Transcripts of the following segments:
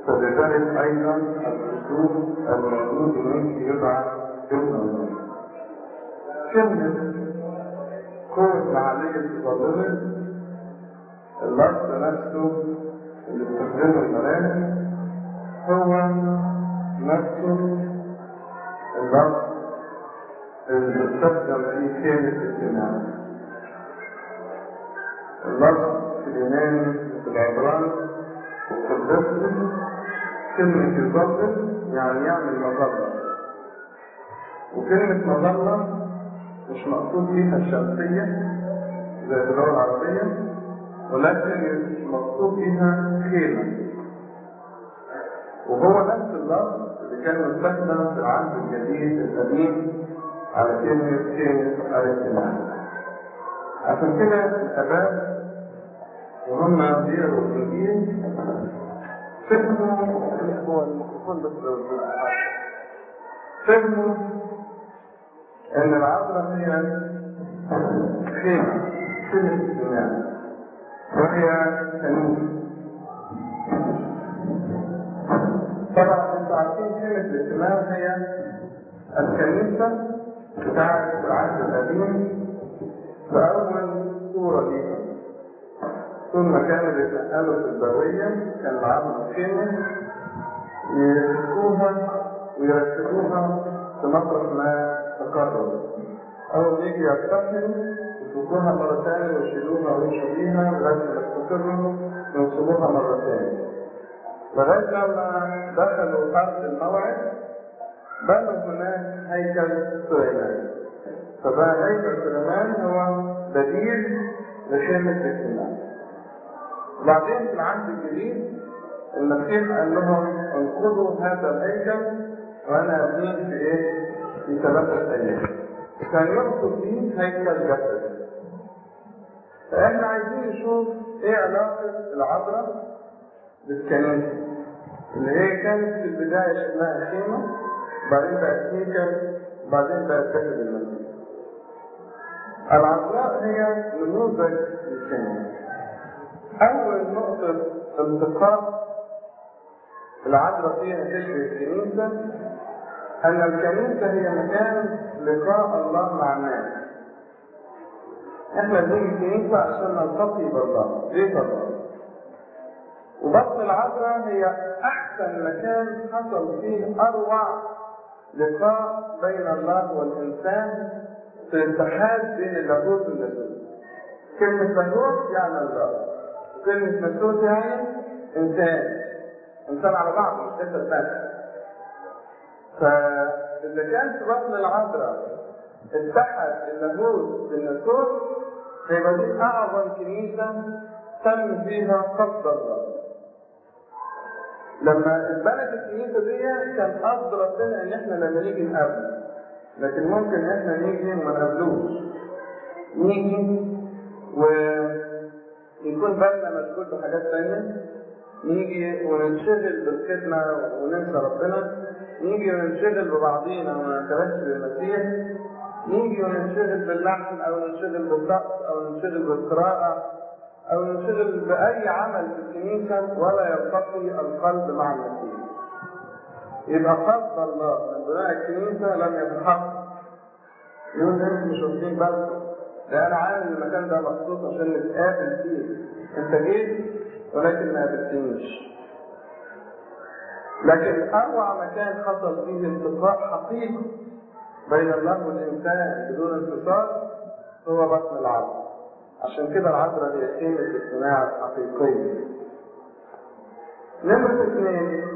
فلذلك أيضا الأسلوب الموجود منك يدعى ابن الله كلمة قوة معالية تصدره اللفظ نفسه اللي استخدمه الملائكة هو نفسه اللفظ اللي استخدم في كلمة اجتماع اللفظ في اليوناني وفي العبراني وفي البصري كلمة يظلل يعني يعمل مظلة وكلمة مظلة مش مقصود فيها الشمسية زي في اللغة العربية ولكن مقصود فيها خيمة وهو نفس اللفظ اللي كان مستخدم في العهد الجديد القديم على كلمة خيمة الاجتماع عشان كده الآباء وهم بيقروا الإنجيل فهموا هو الميكروفون بس فهموا ان العذراء هي خيمة خيمة اجتماع وهي كنيسة طبعا انتوا عارفين خيمة الاجتماع هي الكنيسة بتاعت العهد القديم في أول صورة ليها طول ما كانوا بيتنقلوا في البرية كان معاهم خيمة يفكوها ويرتبوها في مطرح ما تقرروا أول ما يجي يرتحلوا يفكوها مرة ثانية ويشيلوها ويمشوا بيها لغاية ما يستقروا وينصبوها مرة ثانية لغاية لما دخلوا أرض الموعد بنوا هناك هيكل سليمان فبقى هيكل سليمان هو بديل لخيمة الاجتماع وبعدين في العهد الجديد المسيح قال لهم انقضوا هذا الهيكل وانا ابنيه في ايه؟ في ثلاثة ايام. كان يقصد بيه هيكل جسد. فاحنا عايزين نشوف ايه علاقة العذراء بالكنيسة اللي هي كانت في البداية شكلها خيمة بعدين بقت هيكل بعدين بقت جسد المسيح. العذراء هي نموذج للكنيسة. أول نقطة التقاء العذراء فيها تشبه الكنيسة أن الكنيسة هي مكان لقاء الله مع الناس. إحنا بنيجي الكنيسة عشان نلتقي بالله، بيت الله. وبطن العذراء هي أحسن مكان حصل فيه أروع لقاء بين الله والإنسان في الاتحاد بين اللاهوت والناسوت. كلمة لاهوت يعني الله. كلمة ناسوت يعني إنسان إنسان على بعضه مش جسد بس فإذا كان في بطن العذراء اتحد اللاهوت بالناسوت هيبقى دي أعظم كنيسة تم فيها قصد الله لما اتبنت الكنيسة دي كان قصد ربنا إن إحنا لما نيجي نقابله لكن ممكن إحنا نيجي وما نقابلوش نيجي و يكون بالنا مشغول بحاجات تانية نيجي وننشغل بالخدمة وننسى ربنا نيجي وننشغل ببعضينا وما ننتبهش للمسيح نيجي وننشغل باللحن أو ننشغل بالطقس أو ننشغل بالقراءة أو ننشغل بأي عمل في الكنيسة ولا يلتقي القلب مع المسيح يبقى قصد الله من بناء الكنيسة لم يتحقق يقول انتم مش واخدين بالكم ده انا عامل المكان ده مخصوص عشان نتقابل فيه انت جيت ولكن ما قابلتنيش لكن اروع مكان حصل فيه التقاء حقيقي بين الله والانسان بدون انفصال هو بطن العذراء عشان كده العذراء هي خيمة الاجتماع الحقيقية نمرة اثنين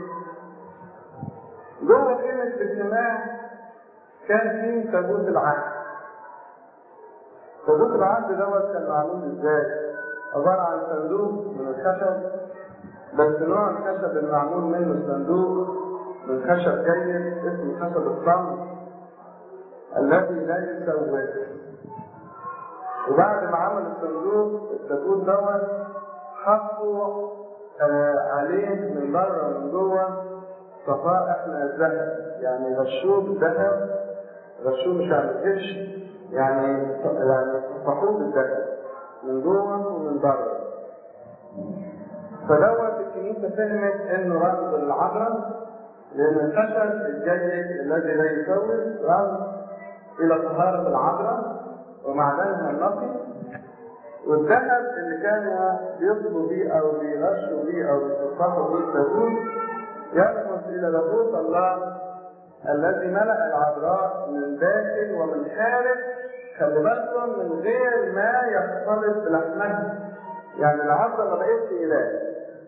جوه خيمة الاجتماع كان فيه تابوت العهد تابوت العهد دوت كان معمول ازاي؟ عبارة عن صندوق من الخشب بس نوع الخشب المعمول منه الصندوق من خشب جيد اسمه خشب الصمت الذي لا يسوس وبعد ما عمل الصندوق التابوت دوت حطوا آه عليه من بره ومن جوه صفائح من الذهب يعني غشوه بالذهب غشوه مش يعني قرش يعني يعني صفحوه بالذهب من جوه ومن بره فدوت الكنيسه الكنيسة فهمت إنه رمز للعذراء لأن الخشب الجيد الذي لا يسوس رمز إلى طهارة العذراء ومعدنها النقي والذهب اللي كانوا بيطلوا بيه أو بيغشوا بيه أو بيصفحوا بيه التابوت يرمز إلى لاهوت الله الذي ملأ العذراء من داخل ومن خارج خلي بالكم من غير ما يختلط بلحمها يعني العذراء ما بقتش إله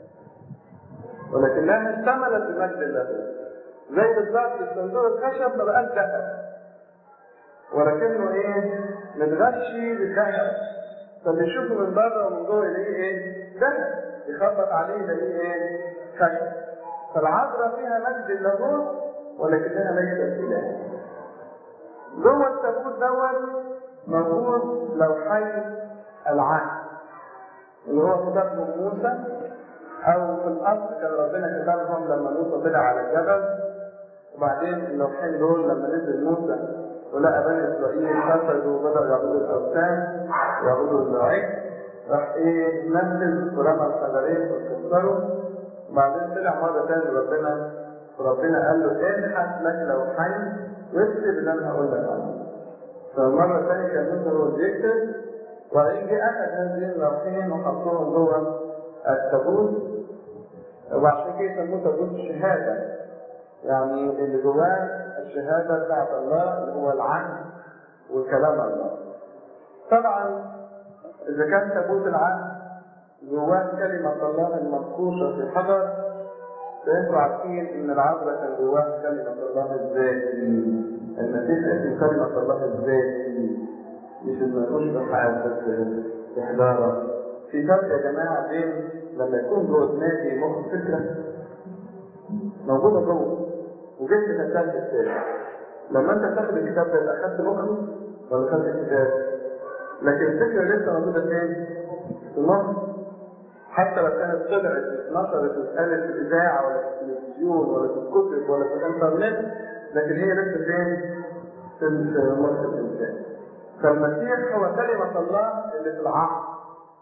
ولكنها اشتملت بمجد اللاهوت زي بالظبط الصندوق الخشب ما بقاش ذهب ولكنه ايه متغشي بالذهب فاللي يشوفه من بره ومن جوه يلاقيه ايه ذهب يخبط عليه يلاقيه ايه خشب فالعذراء فيها مجد اللاهوت ولكنها ليست اله جوه التابوت دوت موجود لوحي العهد اللي هو كتابهم موسى او في الاصل كان ربنا كتبهم لما موسى طلع على الجبل وبعدين اللوحين دول لما نزل موسى ولقى بني اسرائيل فسدوا وبداوا يعبدوا الاوثان ويعبدوا العجل راح ايه نزل ورمى الحجرين وكسروا وبعدين طلع مره ثانيه ربنا وربنا قال له ابحث لك لوحين واكتب اللي انا هقول لك عنه فالمره الثانيه كان موسى هو اللي يكتب وبعدين جه اخذ هذين اللوحين وحطهم جوه التابوت وعشان كده يسموه تابوت الشهاده يعني اللي جواه الشهادة بتاعت الله اللي هو العهد وكلام الله. طبعا إذا كان تابوت العهد جواه كلمة الله المنقوشة في الحجر فأنتوا عارفين إن العذراء كان جواه كلمة الله الذاتي. المسيح اسم كلمة الله الذاتي مش المنقوش في حاجة بس في حجارة. في فرق يا جماعة بين لما يكون جوه دماغي مخ فكرة موجودة جوه وجبت كتاب الكتاب لما انت تاخد الكتاب ده يبقى اخدت مخه ولا خدت الكتاب لكن الفكره لسه موجوده فين؟ في المخ حتى لو كانت طلعت اتنشرت واتقالت في الاذاعه ولا في التلفزيون ولا في الكتب ولا في الانترنت لكن هي لسه فين؟ في مخ الانسان فالمسيح هو كلمه الله اللي في العقل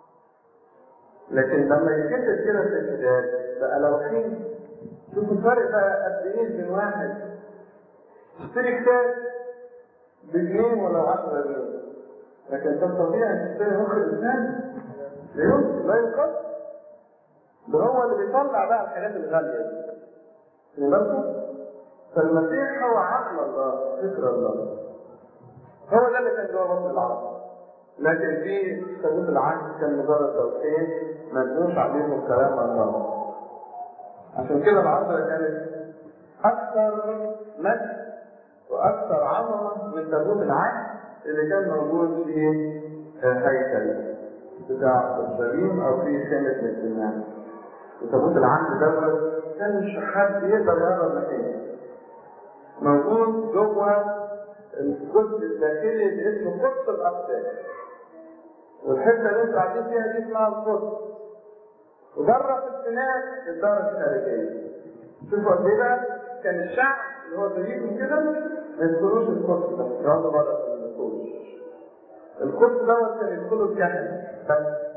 لكن لما يتكتب كده في الكتاب بقى لوحين شوفوا الفرق بقى قد ايه بين واحد تشتري كتاب بجنيه ولا 10 جنيه لكن تستطيع ان تشتري مخ الانسان لا يمكن لا يقدر ده هو اللي بيطلع بقى الحاجات الغاليه دي خلي بالكم فالمسيح هو عقل الله فكر الله هو ده اللي كان جوه بطن العرب لكن في تابوت العهد كان مجرد توقيت مبنوش عليهم كلام الله عشان كده العذراء كانت أكثر مجد وأكثر عظمة من تابوت العهد اللي كان موجود في هيكل بتاع اورشليم أو في خيمة الاجتماع. وتابوت العهد دوت كان مش حد يقدر يقرب ناحيته. موجود جوه الجزء الداخلي اللي اسمه قدس الأقداس. والحتة اللي انتوا قاعدين فيها دي اسمها القدس. وبره في السنان الدار الخارجيه. شوفوا قد ايه بقى كان الشعب اللي هو زيكم كده ما يدخلوش القدس ده يقعدوا بره في القدس. القدس دوت كان يدخلوا الكهنه بس.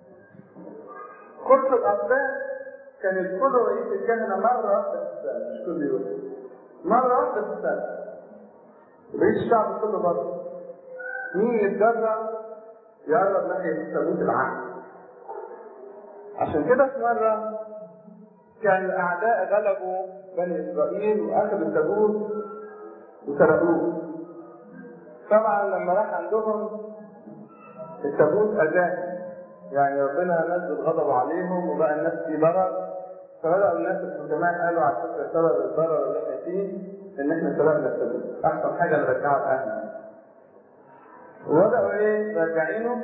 قدس الاقداس كان يدخلوا رئيس الكهنه مره واحده في السنه مش كل يوم. مره واحده في السنه. وبقيت الشعب كله بره. مين يتجرأ يقرب ناحيه تابوت العهد. عشان كده في مرة كان الأعداء غلبوا بني إسرائيل وأخذوا التابوت وسرقوه. طبعا لما راح عندهم التابوت أذاهم يعني ربنا نزل غضبه عليهم وبقى الناس في ضرر فبدأوا الناس الحكماء قالوا على فكرة سبب الضرر اللي احنا فيه إن احنا سرقنا التابوت أحسن حاجة نرجعه لأهلنا. وبدأوا إيه راجعينه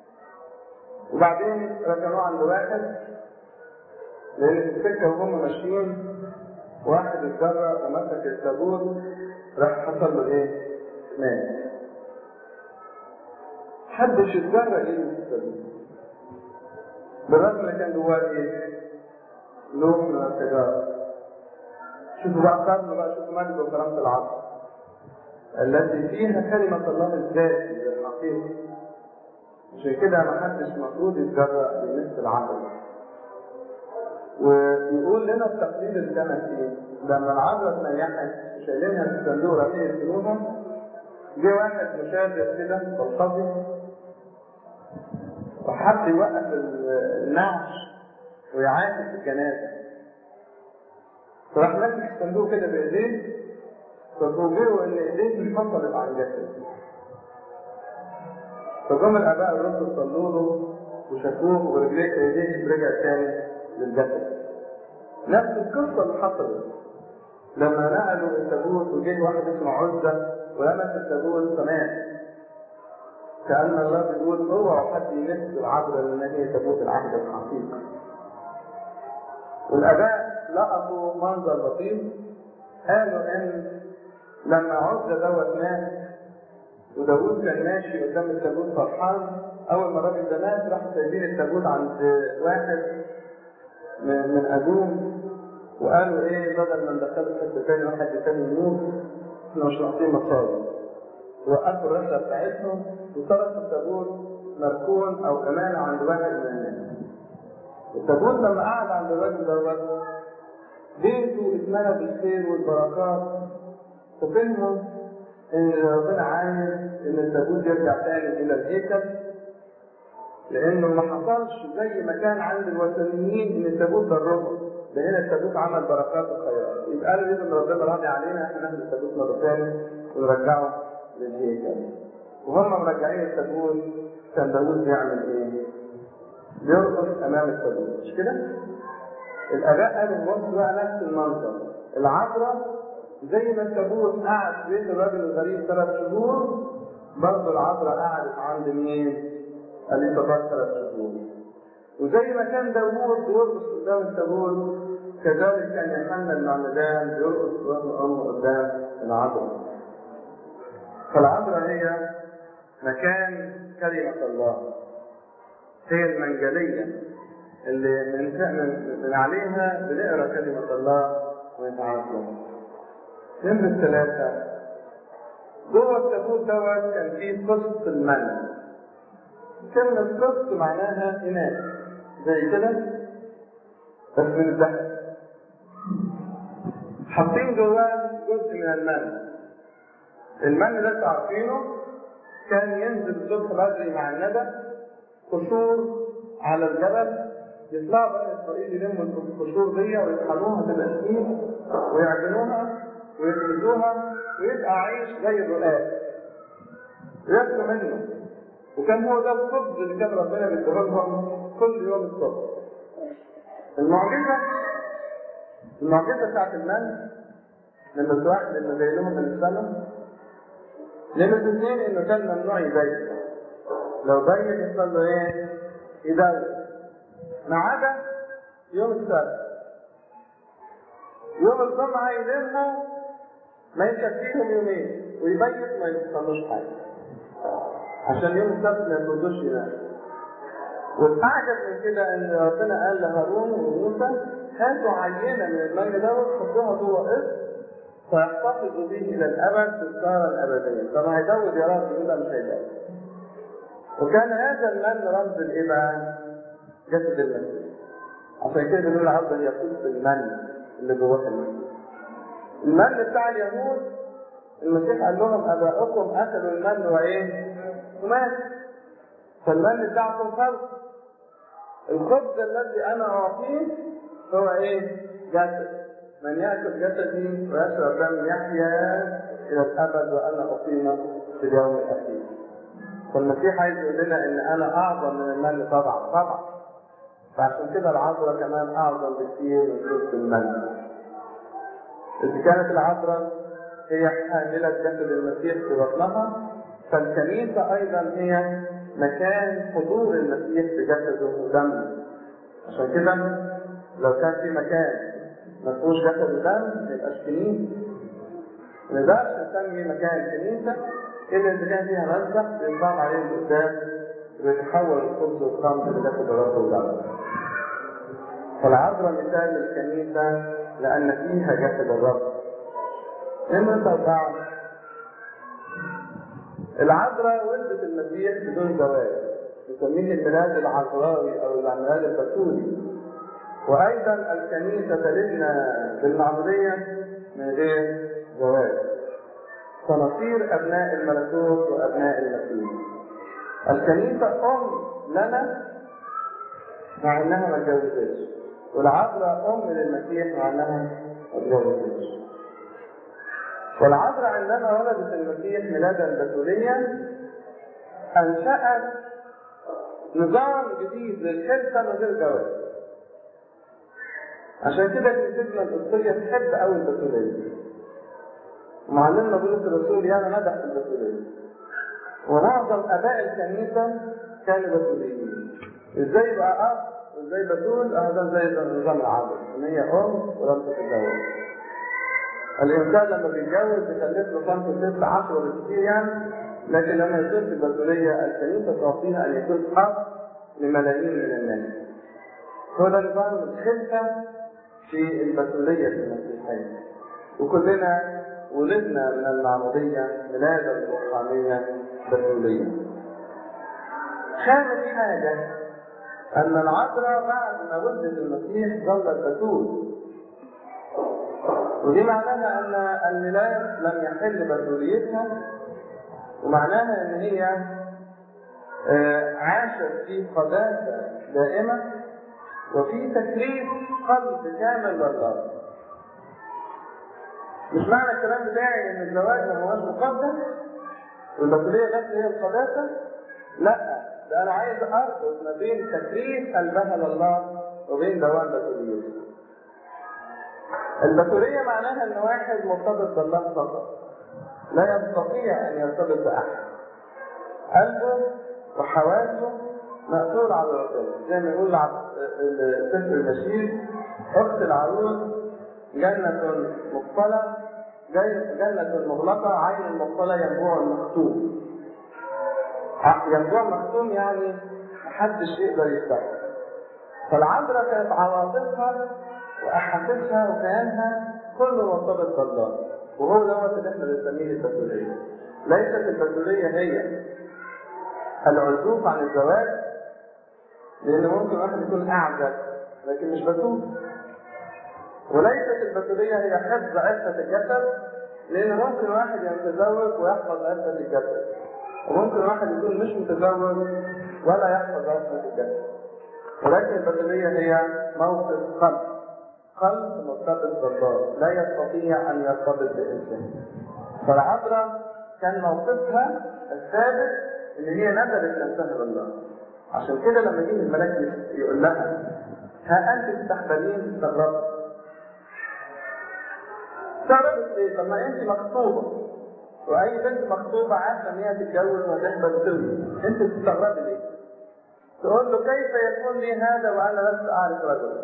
وبعدين ركنوه عند واحد لان في السكه وهم ماشيين واحد اتجرأ ومسك التابوت راح حصل له ايه؟ مات. محدش اتجرأ يلمس التابوت. بالرغم ان كان جواه ايه؟ لوح من الحجاره. شوفوا بقى قرن بقى شوفوا مجد وكرامة العصر. التي فيها كلمة الله الذاتي الحقيقي. عشان كده ما حدش المفروض يتجرأ بمثل العمل ويقول لنا التقليد الكنسي لما العذراء اتنيحت وشايلينها في الصندوق رايحين يدفنوها جه واحد مشابه كده بلطجي وحب يوقف النعش ويعاكس الجنازه فراح ماسك الصندوق كده بايديه ففوجئوا ان ايديه انفصلت عن جسده فجم الاباء الرسل صلوا له وشافوه ورجليه ايديه رجع تاني للجسد نفس القصه اللي حصلت لما نقلوا التابوت وجه واحد اسمه عزة ولمس التابوت فمات كأن الله بيقول اوعوا حد يمس العذراء لأن هي تابوت العهد الحقيقي والآباء لقطوا منظر لطيف قالوا إن لما عزة دوت مات وداوود كان ماشي قدام التابوت فرحان أول ما الراجل ده مات راحوا سايبين التابوت عند واحد من أدوم وقالوا ايه بدل ما ندخله في حته تاني واحد تاني يموت احنا مش ناقصين مصاري وقفوا الرحله بتاعتهم وتركوا التابوت مركون او امانه عند واحد من الناس التابوت لما قعد عند الراجل دوت بيته اتملى بالخير والبركات ففهموا ان ربنا عايز ان التابوت يرجع تاني الى الهيكل لانه ما حصلش زي ما كان عند الوثنيين ان التابوت ضرهم ده هنا التابوت عمل بركات وخيرات يبقى قالوا اذا ربنا راضي علينا احنا ناخد التابوت مره ثانيه ونرجعه للهيكل وهم مرجعين التابوت كان داوود بيعمل ايه؟ بيرقص امام التابوت مش كده؟ الاباء قالوا بص بقى نفس المنظر العذراء زي ما التابوت قعد في بيت الراجل الغريب ثلاث شهور برضه العذراء قعدت عند مين؟ اليصابات ثلاث شهور وزي ما كان داوود بيرقص قدام التابوت كذلك كان يوحنا المعمدان بيرقص قدام امه قدام العذراء فالعذراء هي مكان كلمة الله هي المنجلية اللي من, من, من عليها بنقرا كلمة الله ونتعلم نمرة ثلاثة جوه التابوت دوت كان فيه قسط المن كلمة قسط معناها إناث زي كده بس من الذهب حاطين جواه جزء من المن المن ده انتوا عارفينه كان ينزل الصبح بدري مع الندى قشور على الجبل يطلعوا بني اسرائيل يلموا القشور دي ويطحنوها تبقى سمين ويعجنوها ويخبزوها ويبقى عيش زي الرقاق وياكلوا منه وكان هو ده الخبز اللي كان ربنا مديه لهم كل يوم الصبح المعجزه المعجزه بتاعت المن نمرة واحد انه جاي لهم من السماء نمرة اثنين انه كان ممنوع يبيت لو بيت يحصل له ايه؟ يدور ما عدا يوم السبت يوم الجمعة يلموا ما يكفيهم يومين ويبيت ما يحصلوش حاجة عشان يوم السبت ما يخرجوش ينام والاعجب من كده ان ربنا قال لهارون وموسى هاتوا عينه من المن دوت حطوها جوه قسط فيحتفظوا به الى الابد تذكارا ابديا طب هيزود يا رب يقول لا مش هيزود وكان هذا المن رمز الايه بقى؟ جسد المسيح عشان كده بنقول العبد هي قسط المن اللي جواه المسيح المن بتاع اليهود المسيح قال لهم اباؤكم اكلوا المن وايه؟ ومات فالمن بتاعكم فرق الخبز الذي انا اعطيه هو ايه؟ جسد من ياكل جسدي ويشرب دم يحيا الى الابد وانا اقيمه في اليوم الاخير. فالمسيح عايز يقول لنا ان انا اعظم من المن طبعا طبعا. فعشان كده العذراء كمان اعظم بكثير من قصه المن. اذا كانت العذراء هي حامله جسد المسيح في بطنها فالكنيسه ايضا هي مكان حضور المسيح في جسده ودمه. عشان كده لو كان في مكان ما فيهوش جسد ودم ما يبقاش كنيسه. ما نقدرش نسمي مكان كنيسه الا اذا كان فيها مسبح بينضم عليه القداس ويتحول الخبز والخمر لجسد الرب ودم. فالعذراء مثال للكنيسه لان فيها جسد الرب. نمرة أربعة العذراء ولدت المسيح بدون زواج نسميه الميلاد العذراوي أو الميلاد البتولي وأيضا الكنيسة تلدنا بالمعمودية من غير زواج فنصير أبناء الملكوت وأبناء المسيح الكنيسة أم لنا مع إنها ما اتجوزتش والعذراء أم للمسيح مع إنها ما اتجوزتش والعذراء عندما ولدت المسيح ميلادا بتوليا أنشأت نظام جديد للخلفة من غير جواز عشان كده كنيستنا القبطية تحب قوي البتولية ومعلمنا بولس الرسول يعني مدح في البتولية ومعظم اباء الكنيسة كانوا بتوليين ازاي بقى اب وازاي بتول هذا زي نظام العادل ان هي ام ولم تتزوج الانسان لما بيتجوز يكلف له خمسة ست عشرة بالكثير يعني لكن لما يكون في البتولية الكنيسة تعطيها ان يكون اب لملايين من الناس هو ده نظام الخلفة في البتولية في المسيحية وكلنا ولدنا من المعمودية ميلادا روحانية بتولية خامس حاجة أن العذراء بعد ما ولدت المسيح ظلت بتول ودي معناها أن الميلاد لم يحل بتوليتها ومعناها أن هي عاشت في قداسة دائمة وفي تكريس قلب كامل لله مش معنى الكلام بتاعي ان الزواج ما هوش مقدس والبتولية بس هي القداسة لا ده انا عايز اربط ما بين تكريس قلبها لله وبين دوام بتوليته البتولية معناها ان واحد مرتبط بالله فقط لا يستطيع ان يرتبط باحد قلبه وحواسه مقفول على ربنا زي ما يقول السفر النشيد اخت العروس جنة مقفلة جنة مغلقة عين المقفلة ينبوع المختوم ينبوع مختوم يعني محدش يقدر يفتحه فالعذراء كانت عواطفها واحاسيسها وكيانها كله مرتبط بالله وهو دوت اللي احنا بنسميه البتولية ليست البتولية هي العزوف عن الزواج لان ممكن واحد يكون اعزب لكن مش بتول وليست البتولية هي حفظ عفة الجسد لأن ممكن واحد يتزوج ويحفظ عفة الجسد وممكن واحد يكون مش متزوج ولا يحفظ عفة الجسد ولكن البتولية هي موقف قلب قلب مرتبط بالله لا يستطيع أن يرتبط بإنسان فالعذراء كان موقفها الثابت إن هي نزلت نفسها لله عشان كده لما جه الملاك يقول لها ها أنت تستحبلين استغربت استغربت ليه؟ طب ما انت مخطوبه واي بنت مخطوبه عارفه ان هي تتجوز وهتحبل وتولد انت بتستغربي ليه؟ تقول له كيف يكون لي هذا وانا لست اعرف رجلا؟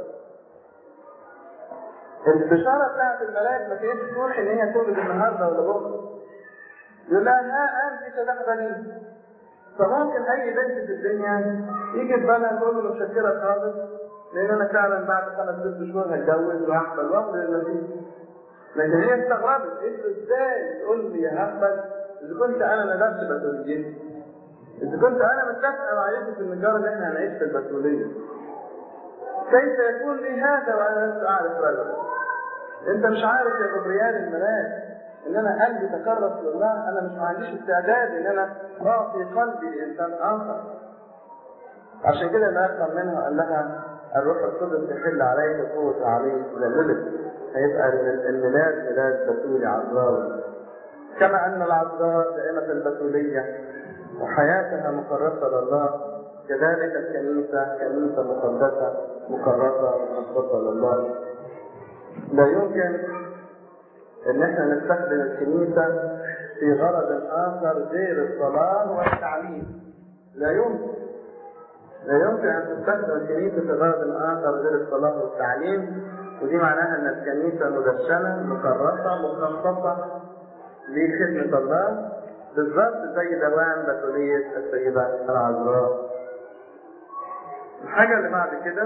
البشاره بتاعت الملاك ما كانتش تروح ان هي تولد النهارده ولا بكره. يقول لها ها انت ستحبلين. فممكن اي بنت في الدنيا يجي في بالها تقول له متشكره خالص لان انا فعلا بعد خمس ست شهور هتجوز وهحبل واخد المسيح. لكن هي استغربت انت ازاي تقول لي هقبل اذا كنت انا ندرت بتوليتي اذا كنت انا متفقه مع يوسف النجار ان احنا هنعيش في البتوليه كيف يكون لي هذا وانا لست اعرف رجلا انت مش عارف يا غبريان الملاك ان انا قلبي تكرس لله انا مش ما عنديش استعداد ان انا اعطي قلبي لانسان اخر عشان كده الملاك طمنها وقال لها الروح القدس يحل عليك قوة عليك ذللك هيبقى الميلاد ميلاد بتولي عذراوي كما ان العذراء دائمة البتولية وحياتها مكرسة لله كذلك الكنيسة كنيسة مقدسة مكرسة مخصصة لله لا يمكن ان احنا نستخدم الكنيسة في غرض اخر غير الصلاة والتعليم لا يمكن لا يمكن ان تستخدم الكنيسة في غرض اخر غير الصلاة والتعليم ودي معناها ان الكنيسة مدشنة مكرسة مخصصة لخدمة الله بالظبط زي دوام بتولية السيدة العذراء. الحاجة اللي بعد كده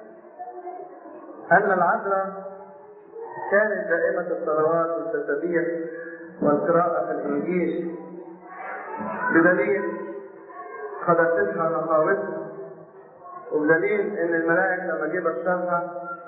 أن العذراء كانت دائمة الصلوات والتسابيح والقراءة في الإنجيل بدليل قداستها نقاوتها وبدليل إن الملائكة لما جه بشرها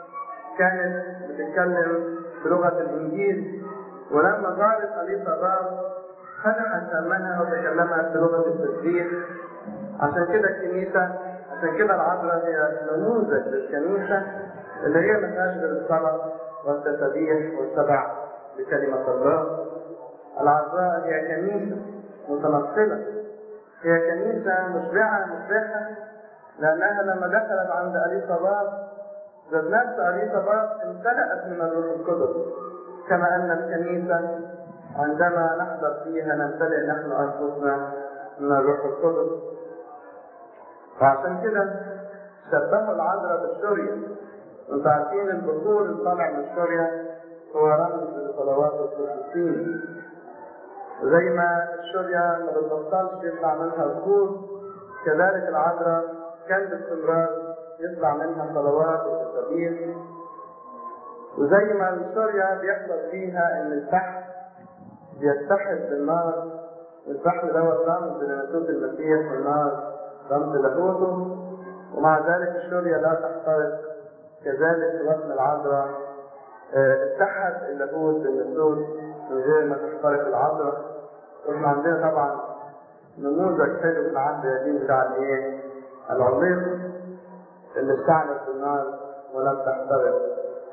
كانت بتتكلم بلغة الإنجيل ولما زارت أليصابات فتحت فمها وتكلمت بلغة التسبيح عشان كده الكنيسة عشان كده العذراء هي نموذج للكنيسة اللي هي ما فيهاش غير الصلاة والتسبيح والسبع بكلمة الله العذراء هي كنيسة متنقلة هي كنيسة مشبعة مفرحة لأنها لما دخلت عند أليصابات ذات نفس أليصابات امتلأت من الروح القدس كما أن الكنيسة عندما نحضر فيها نمتلئ نحن أنفسنا من الروح القدس وعشان كده شبهوا العذراء بالشرية انتوا عارفين البخور اللي طالع من الشرية هو رمز لصلوات القديسين زي ما الشرية ما بتبطلش يطلع منها بخور كذلك العذراء كان باستمرار يطلع منها صلوات وتسابيح وزي ما الشرية بيحصل فيها ان الفحم بيتحد بالنار الفحم دوت رمز لناسوت المسيح والنار رمز لاهوته ومع ذلك الشرية لا تحترق كذلك في وزن العذراء اتحد اللاهوت بالناسوت من غير ما تحترق العذراء واحنا عندنا طبعا نموذج حلو في العهد القديم بتاع الايه؟ العليق اللي اشتعلت بالنار ولم تحترق.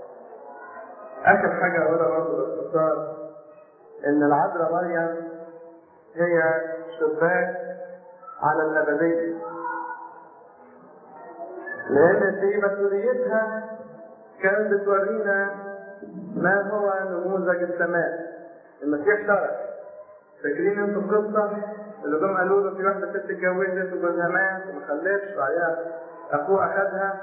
اخر حاجه اقولها برضه باختصار ان العذراء مريم هي شباك على الابديه. لان في مسؤوليتها كانت بتورينا ما هو نموذج السماء. المسيح شرح فاكرين انتوا القصه اللي جم قالوا له في واحده ست اتجوزت وجوزها مات وما خلفش وبعدها اخوه اخذها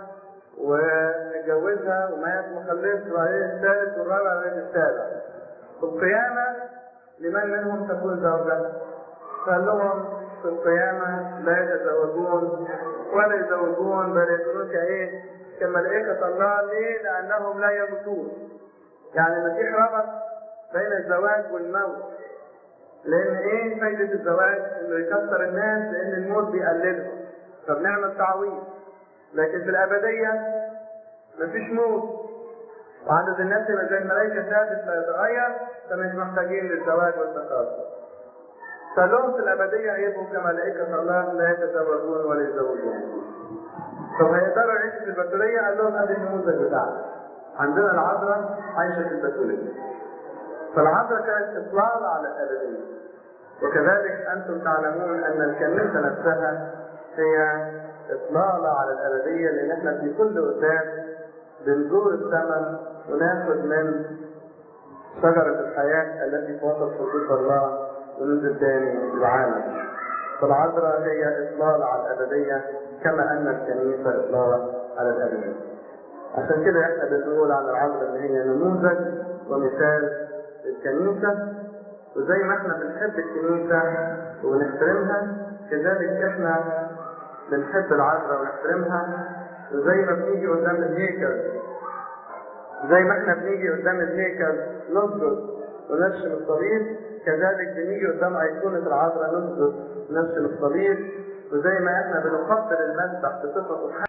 واتجوزها ومات وما خلفش وبعدين الثالث والرابع وبعدين السابع. في القيامه لمن منهم تكون زوجة؟ قال لهم في القيامة لا يتزوجون ولا يزوجون بل يكونون كإيه؟ كملائكة الله ليه؟ لأنهم لا يموتون. يعني المسيح ربط بين الزواج والموت. لان ايه فايدة الزواج؟ انه يكسر الناس لان الموت بيقللهم فبنعمل تعويض لكن في الابدية مفيش موت وعدد الناس يبقى زي الملائكة ثابت لا يتغير فمش محتاجين للزواج والتكاثر قال لهم في الابدية هيبقوا كملائكة الله لا يتزوجون ولا يزوجون طب هيقدروا يعيشوا في البتولية؟ قال لهم ادي النموذج بتاعنا عندنا العذراء عايشة في البتولية فالعذراء كانت إطلال على الأبدية وكذلك أنتم تعلمون أن الكنيسة نفسها هي إطلالة على الأبدية لأن احنا في كل قدام بنزور السماء وناخد من شجرة الحياة التي في وسط حدود الله وننزل تاني العالم فالعذراء هي إطلالة على الأبدية كما أن الكنيسة إطلالة على الأبدية عشان كده احنا بنقول عن العذراء ان هي نموذج ومثال للكنيسة وزي ما احنا بنحب الكنيسة وبنحترمها كذلك احنا بنحب العذراء ونحترمها وزي ما بنيجي قدام الهيكل زي ما احنا بنيجي قدام الهيكل نسجد ونرشم الصليب كذلك بنيجي قدام أيقونة العذراء نسجد ونرشم الصليب وزي ما احنا بنقدر المسبح بصفته